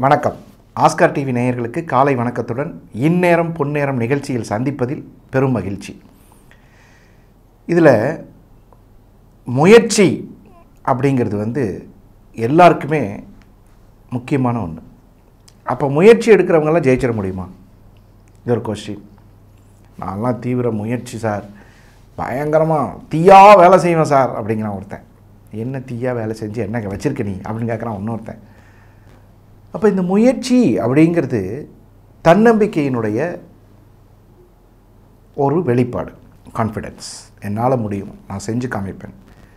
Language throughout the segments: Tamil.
வணக்கம் ஆஸ்கார் டிவி நேயர்களுக்கு காலை வணக்கத்துடன் இந்நேரம் பொன்னேரம் நிகழ்ச்சியில் சந்திப்பதில் பெரும் மகிழ்ச்சி இதில் முயற்சி அப்படிங்கிறது வந்து எல்லாருக்குமே முக்கியமான ஒன்று அப்போ முயற்சி எடுக்கிறவங்கெல்லாம் ஜெயிச்சிட முடியுமா இது ஒரு கொஸ்டின் நான்லாம் தீவிர முயற்சி சார் பயங்கரமாக தீயா வேலை செய்வேன் சார் அப்படிங்கிறான் ஒருத்தன் என்ன தீயா வேலை செஞ்சு என்ன வச்சிருக்க நீ அப்படின்னு கேட்குறான் இன்னொருத்தன் அப்போ இந்த முயற்சி அப்படிங்கிறது தன்னம்பிக்கையினுடைய ஒரு வெளிப்பாடு கான்ஃபிடென்ஸ் என்னால் முடியும் நான் செஞ்சு காமிப்பேன்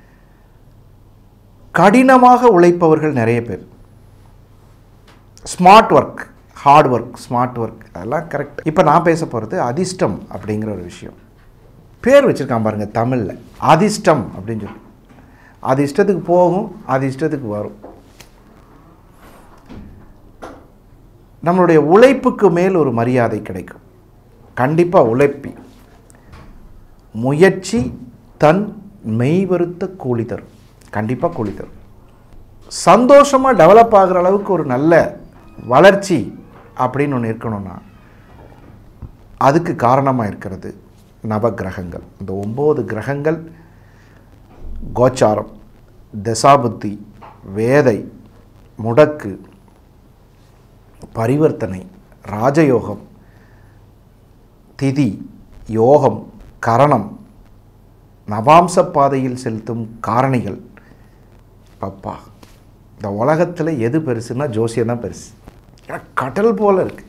கடினமாக உழைப்பவர்கள் நிறைய பேர் smart work hard work smart work அதெல்லாம் கரெக்ட் இப்போ நான் பேச போகிறது அதிர்ஷ்டம் அப்படிங்கிற ஒரு விஷயம் பேர் வச்சுருக்கான் பாருங்கள் தமிழில் அதிர்ஷ்டம் அப்படின்னு சொல்லி அது இஷ்டத்துக்கு போகும் அது இஷ்டத்துக்கு வரும் நம்மளுடைய உழைப்புக்கு மேல் ஒரு மரியாதை கிடைக்கும் கண்டிப்பாக உழைப்பி முயற்சி தன் மெய்வருத்த கூலி தரும் கண்டிப்பாக கூலி தரும் சந்தோஷமாக டெவலப் ஆகிற அளவுக்கு ஒரு நல்ல வளர்ச்சி அப்படின்னு ஒன்று இருக்கணும்னா அதுக்கு காரணமாக இருக்கிறது நவகிரகங்கள் இந்த ஒம்பது கிரகங்கள் கோச்சாரம் தசாபுத்தி வேதை முடக்கு பரிவர்த்தனை ராஜயோகம் திதி யோகம் கரணம் நவாம்ச பாதையில் செலுத்தும் காரணிகள் பப்பா இந்த உலகத்தில் எது பெருசுன்னா ஜோசியம் தான் பெருசு ஏன்னா கடல் போல் இருக்குது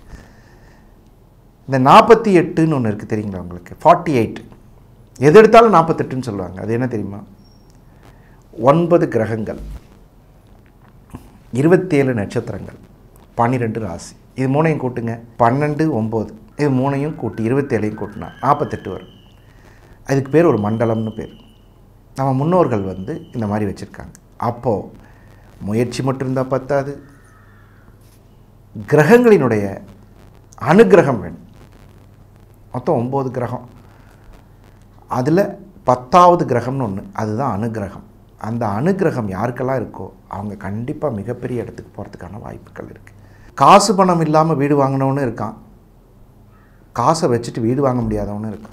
இந்த நாற்பத்தி எட்டுன்னு ஒன்று இருக்குது தெரியுங்களா உங்களுக்கு ஃபார்ட்டி எயிட் எது எடுத்தாலும் நாற்பத்தெட்டுன்னு சொல்லுவாங்க அது என்ன தெரியுமா ஒன்பது கிரகங்கள் இருபத்தேழு நட்சத்திரங்கள் பன்னிரெண்டு ராசி இது மூணையும் கூட்டுங்க பன்னெண்டு ஒம்பது இது மூணையும் கூட்டி இருபத்தேழையும் கூட்டினா நாற்பத்தெட்டு வரும் அதுக்கு பேர் ஒரு மண்டலம்னு பேர் நம்ம முன்னோர்கள் வந்து இந்த மாதிரி வச்சுருக்காங்க அப்போது முயற்சி மட்டும் இருந்தால் பத்தாது கிரகங்களினுடைய அனுகிரகம் வேணும் மொத்தம் ஒம்பது கிரகம் அதில் பத்தாவது கிரகம்னு ஒன்று அதுதான் அனுகிரகம் அந்த அனுகிரகம் யாருக்கெல்லாம் இருக்கோ அவங்க கண்டிப்பாக மிகப்பெரிய இடத்துக்கு போகிறதுக்கான வாய்ப்புகள் இருக்குது காசு பணம் இல்லாமல் வீடு வாங்கினவனும் இருக்கான் காசை வச்சுட்டு வீடு வாங்க முடியாதவனும் இருக்கான்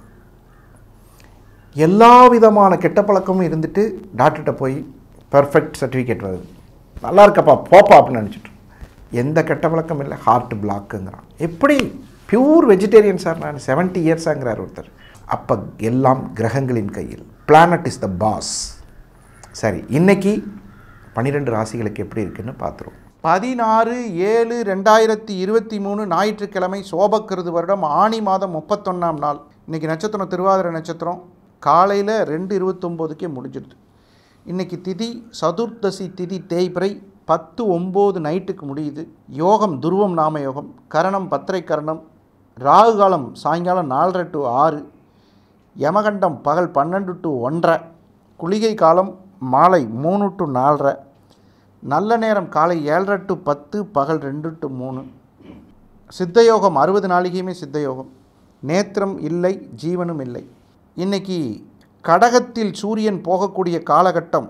எல்லா விதமான கெட்ட பழக்கமும் இருந்துட்டு டாக்டர்கிட்ட போய் பர்ஃபெக்ட் சர்டிஃபிகேட் வருது நல்லா இருக்கப்பா போப்பா அப்படின்னு நினச்சிட்டு எந்த கெட்ட பழக்கம் இல்லை ஹார்ட் பிளாக்குங்கிறான் எப்படி பியூர் வெஜிடேரியன் சார் நான் செவன்ட்டி இயர்ஸாங்கிறார் ஒருத்தர் அப்போ எல்லாம் கிரகங்களின் கையில் பிளானட் இஸ் த பாஸ் சரி இன்னைக்கு பன்னிரெண்டு ராசிகளுக்கு எப்படி இருக்குன்னு பார்த்துருவோம் பதினாறு ஏழு ரெண்டாயிரத்தி இருபத்தி மூணு ஞாயிற்றுக்கிழமை சோபக்கிருது வருடம் ஆணி மாதம் முப்பத்தொன்னாம் நாள் இன்றைக்கி நட்சத்திரம் திருவாதிரை நட்சத்திரம் காலையில் ரெண்டு இருபத்தொம்போதுக்கே முடிஞ்சிடுது இன்றைக்கி திதி சதுர்தசி திதி தேய்பிறை பத்து ஒம்பது நைட்டுக்கு முடியுது யோகம் துருவம் நாம யோகம் கரணம் பத்திரை கரணம் ராகு காலம் சாயங்காலம் நாலரை டு ஆறு யமகண்டம் பகல் பன்னெண்டு டு ஒன்றரை குளிகை காலம் மாலை மூணு டு நாலரை நல்ல நேரம் காலை ஏழரை டு பத்து பகல் ரெண்டு டு மூணு சித்தயோகம் அறுபது நாளிகையுமே சித்தயோகம் நேத்திரம் இல்லை ஜீவனும் இல்லை இன்னைக்கு கடகத்தில் சூரியன் போகக்கூடிய காலகட்டம்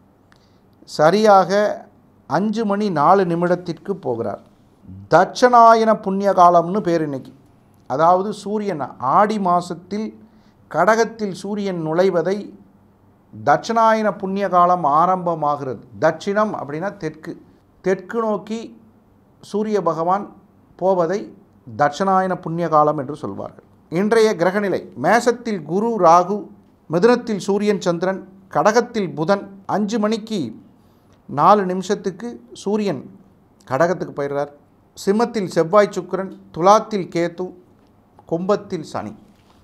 சரியாக அஞ்சு மணி நாலு நிமிடத்திற்கு போகிறார் தட்சணாயன புண்ணிய காலம்னு பேர் இன்னைக்கு அதாவது சூரியன் ஆடி மாதத்தில் கடகத்தில் சூரியன் நுழைவதை தட்சிணாயன புண்ணிய காலம் ஆரம்பமாகிறது தட்சிணம் அப்படின்னா தெற்கு தெற்கு நோக்கி சூரிய பகவான் போவதை தட்சிணாயன புண்ணிய காலம் என்று சொல்வார்கள் இன்றைய கிரகநிலை மேசத்தில் குரு ராகு மிதுனத்தில் சூரியன் சந்திரன் கடகத்தில் புதன் அஞ்சு மணிக்கு நாலு நிமிஷத்துக்கு சூரியன் கடகத்துக்கு போயிடுறார் சிம்மத்தில் செவ்வாய் சுக்கிரன் துலாத்தில் கேத்து கும்பத்தில் சனி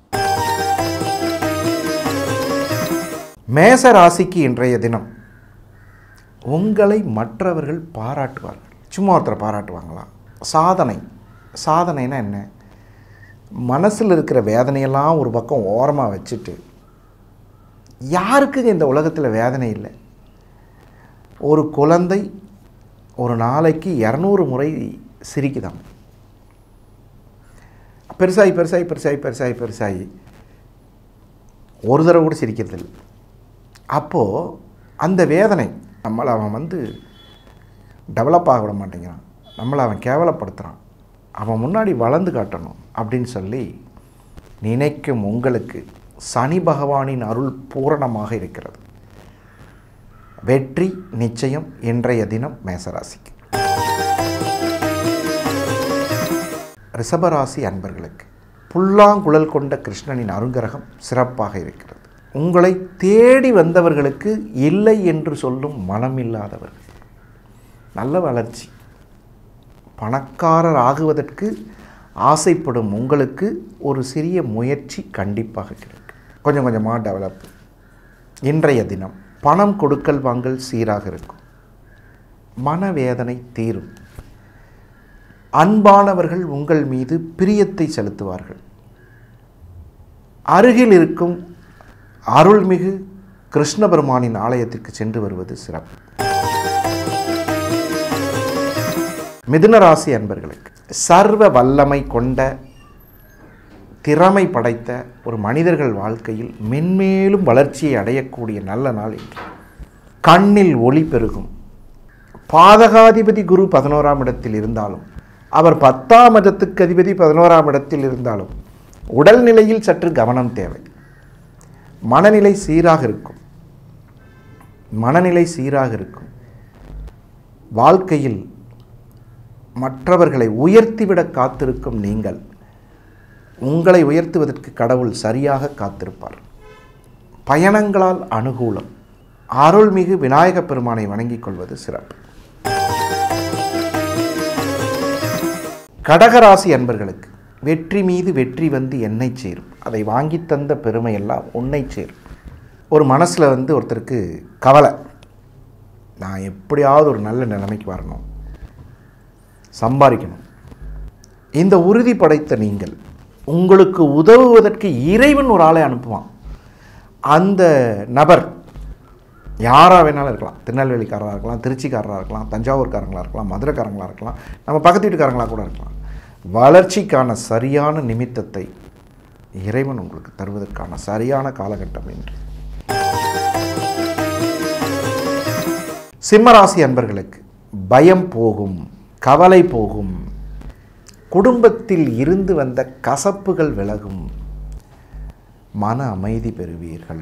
மேச ராசிக்கு இன்றைய தினம் உங்களை மற்றவர்கள் பாராட்டுவார்கள் சும்மா ஒருத்தரை பாராட்டுவாங்களா சாதனை சாதனைனா என்ன மனசில் இருக்கிற வேதனையெல்லாம் ஒரு பக்கம் ஓரமாக வச்சுட்டு யாருக்குங்க இந்த உலகத்தில் வேதனை இல்லை ஒரு குழந்தை ஒரு நாளைக்கு இரநூறு முறை சிரிக்குதாம் பெருசாகி பெருசாகி பெருசாகி பெருசாகி பெருசாகி ஒரு தடவை கூட சிரிக்கிறதில்லை அப்போது அந்த வேதனை நம்மளை அவன் வந்து டெவலப் ஆக விட மாட்டேங்கிறான் நம்மளை அவன் கேவலப்படுத்துகிறான் அவன் முன்னாடி வளர்ந்து காட்டணும் அப்படின்னு சொல்லி நினைக்கும் உங்களுக்கு சனி பகவானின் அருள் பூரணமாக இருக்கிறது வெற்றி நிச்சயம் இன்றைய தினம் மேசராசிக்கு ரிஷபராசி அன்பர்களுக்கு புல்லாங்குழல் கொண்ட கிருஷ்ணனின் அருங்கரகம் சிறப்பாக இருக்கிறது உங்களை தேடி வந்தவர்களுக்கு இல்லை என்று சொல்லும் மனமில்லாதவர்கள் நல்ல வளர்ச்சி பணக்காரர் ஆகுவதற்கு ஆசைப்படும் உங்களுக்கு ஒரு சிறிய முயற்சி கண்டிப்பாக கிடைக்கும் கொஞ்சம் கொஞ்சமாக டெவலப் இன்றைய தினம் பணம் கொடுக்கல் வாங்கல் சீராக இருக்கும் மனவேதனை தீரும் அன்பானவர்கள் உங்கள் மீது பிரியத்தை செலுத்துவார்கள் அருகில் இருக்கும் அருள்மிகு கிருஷ்ண பெருமானின் ஆலயத்திற்கு சென்று வருவது சிறப்பு மிதுன ராசி அன்பர்களுக்கு சர்வ வல்லமை கொண்ட திறமை படைத்த ஒரு மனிதர்கள் வாழ்க்கையில் மென்மேலும் வளர்ச்சியை அடையக்கூடிய நல்ல நாள் இன்று கண்ணில் ஒளி பெருகும் பாதகாதிபதி குரு பதினோராம் இடத்தில் இருந்தாலும் அவர் பத்தாம் இடத்துக்கு அதிபதி பதினோராம் இடத்தில் இருந்தாலும் உடல்நிலையில் சற்று கவனம் தேவை மனநிலை சீராக இருக்கும் மனநிலை சீராக இருக்கும் வாழ்க்கையில் மற்றவர்களை உயர்த்திவிட காத்திருக்கும் நீங்கள் உங்களை உயர்த்துவதற்கு கடவுள் சரியாக காத்திருப்பார் பயணங்களால் அனுகூலம் அருள்மிகு விநாயகப் பெருமானை வணங்கிக் கொள்வது சிறப்பு கடகராசி அன்பர்களுக்கு வெற்றி மீது வெற்றி வந்து என்னை சேரும் அதை வாங்கி தந்த பெருமையெல்லாம் உன்னை சேரும் ஒரு மனசில் வந்து ஒருத்தருக்கு கவலை நான் எப்படியாவது ஒரு நல்ல நிலைமைக்கு வரணும் சம்பாதிக்கணும் இந்த உறுதி படைத்த நீங்கள் உங்களுக்கு உதவுவதற்கு இறைவன் ஒரு ஆளை அனுப்புவான் அந்த நபர் யாராக வேணாலும் இருக்கலாம் திருநெல்வேலிக்காரராக இருக்கலாம் திருச்சிக்காரராக இருக்கலாம் தஞ்சாவூர்காரங்களாக இருக்கலாம் மதுரைக்காரங்களாக இருக்கலாம் நம்ம பக்கத்து வீட்டுக்காரங்களாக கூட இருக்கலாம் வளர்ச்சிக்கான சரியான நிமித்தத்தை இறைவன் உங்களுக்கு தருவதற்கான சரியான காலகட்டம் என்று சிம்மராசி அன்பர்களுக்கு பயம் போகும் கவலை போகும் குடும்பத்தில் இருந்து வந்த கசப்புகள் விலகும் மன அமைதி பெறுவீர்கள்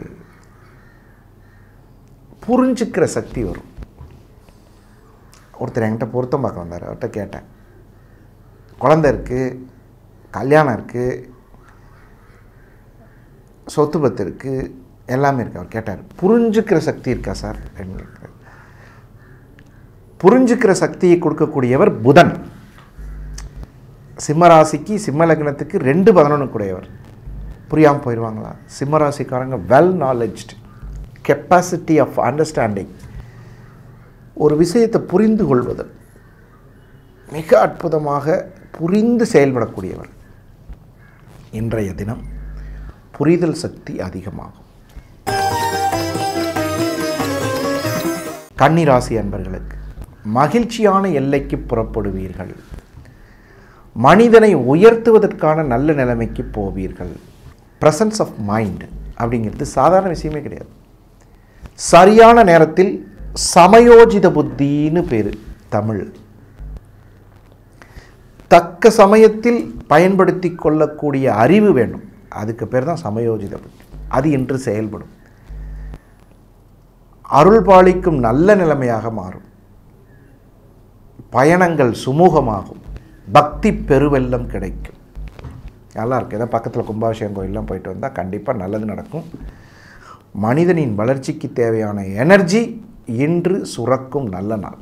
புரிஞ்சுக்கிற சக்தி வரும் ஒருத்தர் என்கிட்ட பொருத்தம் பார்க்க வந்தார் அவர்கிட்ட கேட்டேன் குழந்தை இருக்குது கல்யாணம் இருக்குது சொத்து பத்து இருக்குது எல்லாமே இருக்குது அவர் கேட்டார் புரிஞ்சுக்கிற சக்தி இருக்கா சார் எங்களுக்கு புரிஞ்சுக்கிற சக்தியை கொடுக்கக்கூடியவர் புதன் சிம்மராசிக்கு சிம்ம லக்னத்துக்கு ரெண்டு பதினொன்று கூடையவர் புரியாமல் போயிடுவாங்களா சிம்மராசிக்காரங்க well knowledged capacity of understanding ஒரு விஷயத்தை புரிந்து கொள்வது மிக அற்புதமாக புரிந்து செயல்படக்கூடியவர் இன்றைய தினம் புரிதல் சக்தி அதிகமாகும் கன்னிராசி அன்பர்களுக்கு மகிழ்ச்சியான எல்லைக்கு புறப்படுவீர்கள் மனிதனை உயர்த்துவதற்கான நல்ல நிலைமைக்கு போவீர்கள் ப்ரெசன்ஸ் ஆஃப் மைண்ட் அப்படிங்கிறது சாதாரண விஷயமே கிடையாது சரியான நேரத்தில் சமயோஜித புத்தின்னு பேர் தமிழ் தக்க சமயத்தில் பயன்படுத்தி கொள்ளக்கூடிய அறிவு வேண்டும் அதுக்கு பேர் தான் சமயோஜித புத்தி அது இன்று செயல்படும் அருள் பாலிக்கும் நல்ல நிலைமையாக மாறும் பயணங்கள் சுமூகமாகும் பக்தி பெருவெல்லம் கிடைக்கும் நல்லா இருக்கு ஏதோ பக்கத்தில் கும்பாபிஷேகம் கோயிலெலாம் போயிட்டு வந்தால் கண்டிப்பாக நல்லது நடக்கும் மனிதனின் வளர்ச்சிக்கு தேவையான எனர்ஜி இன்று சுரக்கும் நல்ல நாள்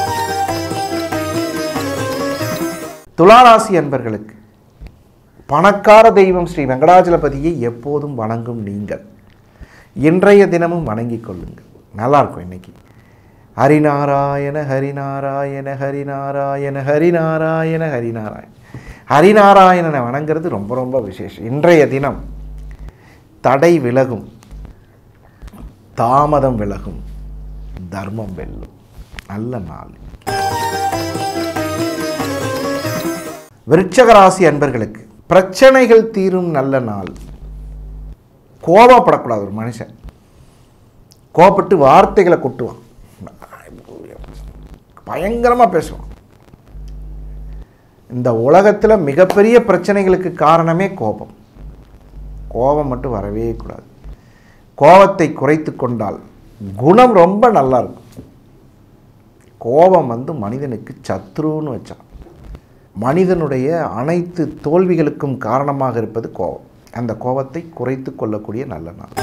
துளாராசி அன்பர்களுக்கு பணக்கார தெய்வம் ஸ்ரீ வெங்கடாஜலபதியை எப்போதும் வணங்கும் நீங்கள் இன்றைய தினமும் வணங்கிக் கொள்ளுங்கள் நல்லா இருக்கும் இன்னைக்கு ஹரிநாராயண ஹரிநாராயண ஹரிநாராயண ஹரிநாராயண ஹரிநாராயண ஹரிநாராயணனை வணங்குறது ரொம்ப ரொம்ப விசேஷம் இன்றைய தினம் தடை விலகும் தாமதம் விலகும் தர்மம் வெல்லும் நல்ல நாள் விருட்சக ராசி அன்பர்களுக்கு பிரச்சனைகள் தீரும் நல்ல நாள் கோபப்படக்கூடாது ஒரு மனுஷன் கோபப்பட்டு வார்த்தைகளை கொட்டுவான் பயங்கரமாக பேசுவான் இந்த உலகத்தில் மிகப்பெரிய பிரச்சனைகளுக்கு காரணமே கோபம் கோபம் மட்டும் வரவே கூடாது கோபத்தை குறைத்து கொண்டால் குணம் ரொம்ப நல்லா இருக்கும் கோபம் வந்து மனிதனுக்கு சத்ருன்னு வச்சான் மனிதனுடைய அனைத்து தோல்விகளுக்கும் காரணமாக இருப்பது கோபம் அந்த கோபத்தை குறைத்து கொள்ளக்கூடிய நல்ல நாள்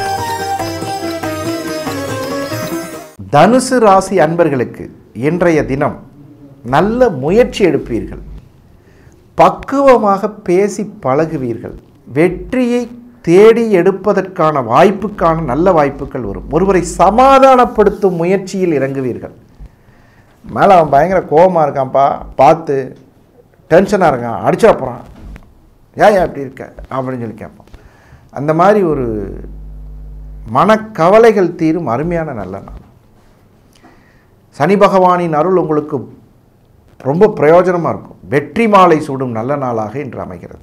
தனுசு ராசி அன்பர்களுக்கு இன்றைய தினம் நல்ல முயற்சி எடுப்பீர்கள் பக்குவமாக பேசி பழகுவீர்கள் வெற்றியை தேடி எடுப்பதற்கான வாய்ப்புக்கான நல்ல வாய்ப்புகள் வரும் ஒருவரை சமாதானப்படுத்தும் முயற்சியில் இறங்குவீர்கள் மேலே அவன் பயங்கர கோபமாக இருக்கான்ப்பா பார்த்து டென்ஷனாக இருக்கான் அடிச்சிட போகிறான் ஏன் ஏன் இப்படி இருக்க அப்படின்னு சொல்லி கேட்பான் அந்த மாதிரி ஒரு மனக்கவலைகள் தீரும் அருமையான நல்ல நாள் சனி பகவானின் அருள் உங்களுக்கு ரொம்ப பிரயோஜனமாக இருக்கும் வெற்றி மாலை சூடும் நல்ல நாளாக இன்று அமைகிறது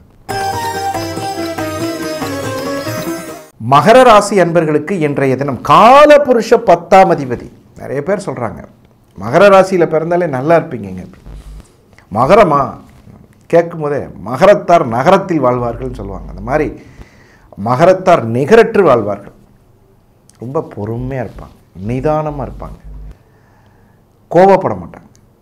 மகர ராசி அன்பர்களுக்கு இன்றைய தினம் காலபுருஷ பத்தாம் அதிபதி நிறைய பேர் சொல்கிறாங்க மகர ராசியில் பிறந்தாலே நல்லா இருப்பீங்க மகரமா கேட்கும் போதே மகரத்தார் நகரத்தில் வாழ்வார்கள்னு சொல்லுவாங்க அந்த மாதிரி மகரத்தார் நிகரற்று வாழ்வார்கள் ரொம்ப பொறுமையாக இருப்பாங்க நிதானமாக இருப்பாங்க கோபப்பட மாட்டாங்க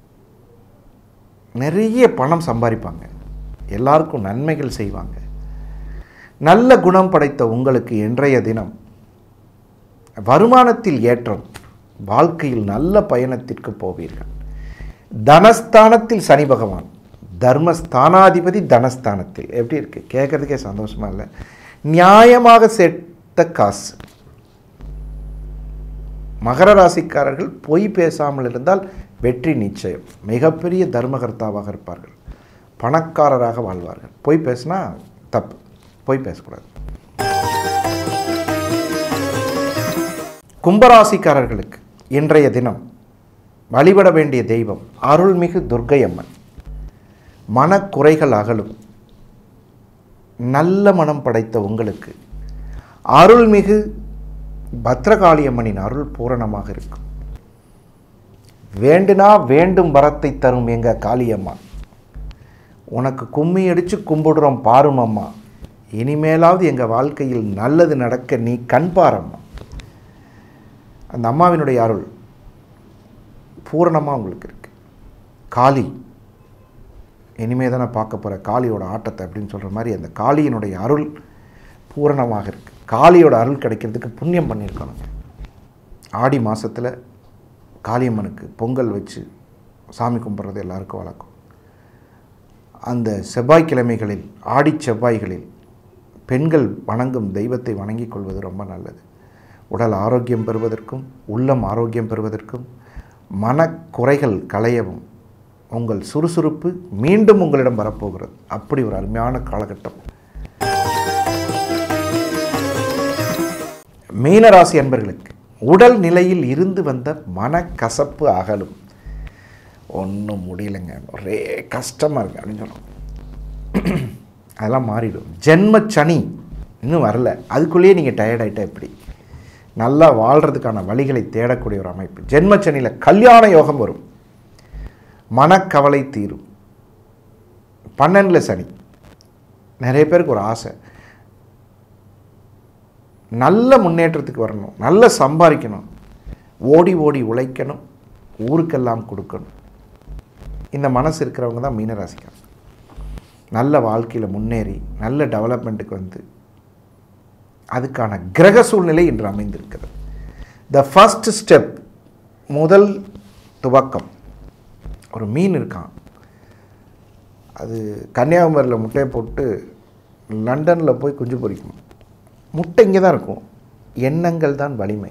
நிறைய பணம் சம்பாதிப்பாங்க எல்லாருக்கும் நன்மைகள் செய்வாங்க நல்ல குணம் படைத்த உங்களுக்கு இன்றைய தினம் வருமானத்தில் ஏற்றம் வாழ்க்கையில் நல்ல பயணத்திற்கு போவீர்கள் தனஸ்தானத்தில் சனி பகவான் தர்மஸ்தானாதிபதி தனஸ்தானத்தில் எப்படி இருக்கு கேட்கறதுக்கே சந்தோஷமா இல்லை நியாயமாக சேர்த்த காசு மகர ராசிக்காரர்கள் பொய் பேசாமல் இருந்தால் வெற்றி நிச்சயம் மிகப்பெரிய தர்மகர்த்தாவாக இருப்பார்கள் பணக்காரராக வாழ்வார்கள் பொய் பேசினா தப்பு பொய் பேசக்கூடாது கும்பராசிக்காரர்களுக்கு இன்றைய தினம் வழிபட வேண்டிய தெய்வம் அருள்மிகு துர்க்கை அம்மன் மனக்குறைகள் அகலும் நல்ல மனம் படைத்த உங்களுக்கு அருள்மிகு பத்ரகாளியம்மனின் அருள் பூரணமாக இருக்கும் வேண்டுனா வேண்டும் வரத்தை தரும் எங்க காளியம்மா உனக்கு கும்மி அடித்து கும்பிடுறோம் பாரும் அம்மா இனிமேலாவது எங்கள் வாழ்க்கையில் நல்லது நடக்க நீ கண் பாரம்மா அந்த அம்மாவினுடைய அருள் பூரணமாக உங்களுக்கு இருக்கு காளி இனிமே தானே பார்க்க போகிற காளியோட ஆட்டத்தை அப்படின்னு சொல்கிற மாதிரி அந்த காளியினுடைய அருள் பூரணமாக இருக்குது காளியோட அருள் கிடைக்கிறதுக்கு புண்ணியம் பண்ணியிருக்கணுங்க ஆடி மாதத்தில் காளியம்மனுக்கு பொங்கல் வச்சு சாமி கும்பிட்றது எல்லாருக்கும் வழக்கம் அந்த செவ்வாய்க்கிழமைகளில் ஆடி செவ்வாய்களில் பெண்கள் வணங்கும் தெய்வத்தை வணங்கிக் கொள்வது ரொம்ப நல்லது உடல் ஆரோக்கியம் பெறுவதற்கும் உள்ளம் ஆரோக்கியம் பெறுவதற்கும் மனக்குறைகள் களையவும் உங்கள் சுறுசுறுப்பு மீண்டும் உங்களிடம் வரப்போகிறது அப்படி ஒரு அருமையான காலகட்டம் மீனராசி அன்பர்களுக்கு உடல் நிலையில் இருந்து வந்த மனக்கசப்பு அகலும் ஒன்றும் முடியலைங்க ஒரே கஷ்டமாக இருக்கு அப்படின்னு சொல்லணும் அதெல்லாம் மாறிடும் ஜென்ம சனி இன்னும் வரல அதுக்குள்ளேயே நீங்கள் டயர்ட் ஆகிட்டா எப்படி நல்லா வாழ்கிறதுக்கான வழிகளை தேடக்கூடிய ஒரு அமைப்பு ஜென்ம சனியில் கல்யாண யோகம் வரும் மனக்கவலை தீரும் பன்னெண்டில் சனி நிறைய பேருக்கு ஒரு ஆசை நல்ல முன்னேற்றத்துக்கு வரணும் நல்ல சம்பாதிக்கணும் ஓடி ஓடி உழைக்கணும் ஊருக்கெல்லாம் கொடுக்கணும் இந்த மனசு இருக்கிறவங்க தான் மீனராசிக்காரங்க நல்ல வாழ்க்கையில் முன்னேறி நல்ல டெவலப்மெண்ட்டுக்கு வந்து அதுக்கான கிரக சூழ்நிலை இன்று அமைந்திருக்கிறது த ஃபஸ்ட் ஸ்டெப் முதல் துவக்கம் ஒரு மீன் இருக்கான் அது கன்னியாகுமரியில் முட்டையை போட்டு லண்டனில் போய் குஞ்சு பொரிக்கும் முட்டை இங்கே தான் இருக்கும் எண்ணங்கள் தான் வலிமை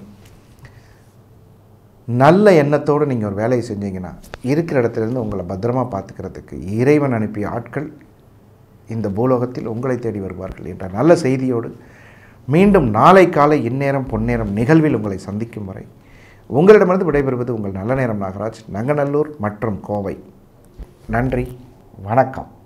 நல்ல எண்ணத்தோடு நீங்கள் ஒரு வேலையை செஞ்சீங்கன்னா இருக்கிற இடத்துலேருந்து உங்களை பத்திரமா பார்த்துக்கிறதுக்கு இறைவன் அனுப்பிய ஆட்கள் இந்த பூலோகத்தில் உங்களை தேடி வருவார்கள் என்ற நல்ல செய்தியோடு மீண்டும் நாளை காலை இந்நேரம் பொன்னேரம் நிகழ்வில் உங்களை சந்திக்கும் வரை உங்களிடமிருந்து விடைபெறுவது உங்கள் நல்ல நேரம் நாகராஜ் நங்கநல்லூர் மற்றும் கோவை நன்றி வணக்கம்